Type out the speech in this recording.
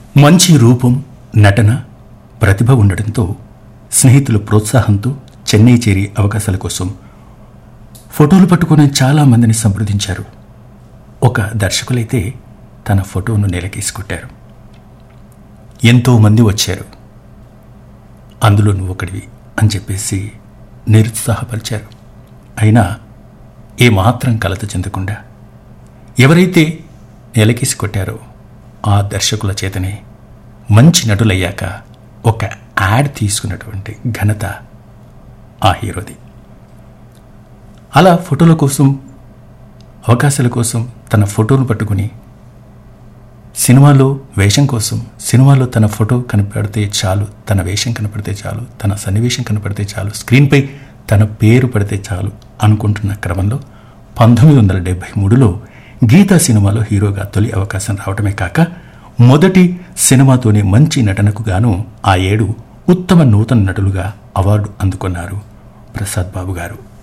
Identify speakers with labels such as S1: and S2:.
S1: మంచి రూపం నటన ప్రతిభ ఉండడంతో స్నేహితుల ప్రోత్సాహంతో చెన్నై చేరి అవకాశాల కోసం ఫోటోలు పట్టుకుని చాలా మందిని సంప్రదించారు ఒక దర్శకులైతే తన ఫోటోను నెలకేసుకుంటారు ఎంతో మంది వచ్చారు అందులో నువ్వు ఒకడివి అని చెప్పేసి నిరుత్సాహపరిచారు అయినా ఏమాత్రం కలత చెందకుండా ఎవరైతే నెలకేసి కొట్టారో ఆ దర్శకుల చేతనే మంచి నటులయ్యాక ఒక యాడ్ తీసుకున్నటువంటి ఘనత ఆ హీరోది అలా ఫోటోల కోసం అవకాశాల కోసం తన ఫోటోను పట్టుకుని సినిమాలో వేషం కోసం సినిమాలో తన ఫోటో కనపడితే చాలు తన వేషం కనపడితే చాలు తన సన్నివేశం కనపడితే చాలు స్క్రీన్పై తన పేరు పడితే చాలు అనుకుంటున్న క్రమంలో పంతొమ్మిది వందల డెబ్బై మూడులో గీతా సినిమాలో హీరోగా తొలి అవకాశం రావడమే కాక మొదటి సినిమాతోనే మంచి నటనకు గాను ఆ ఏడు ఉత్తమ నూతన నటులుగా అవార్డు అందుకున్నారు ప్రసాద్ బాబు గారు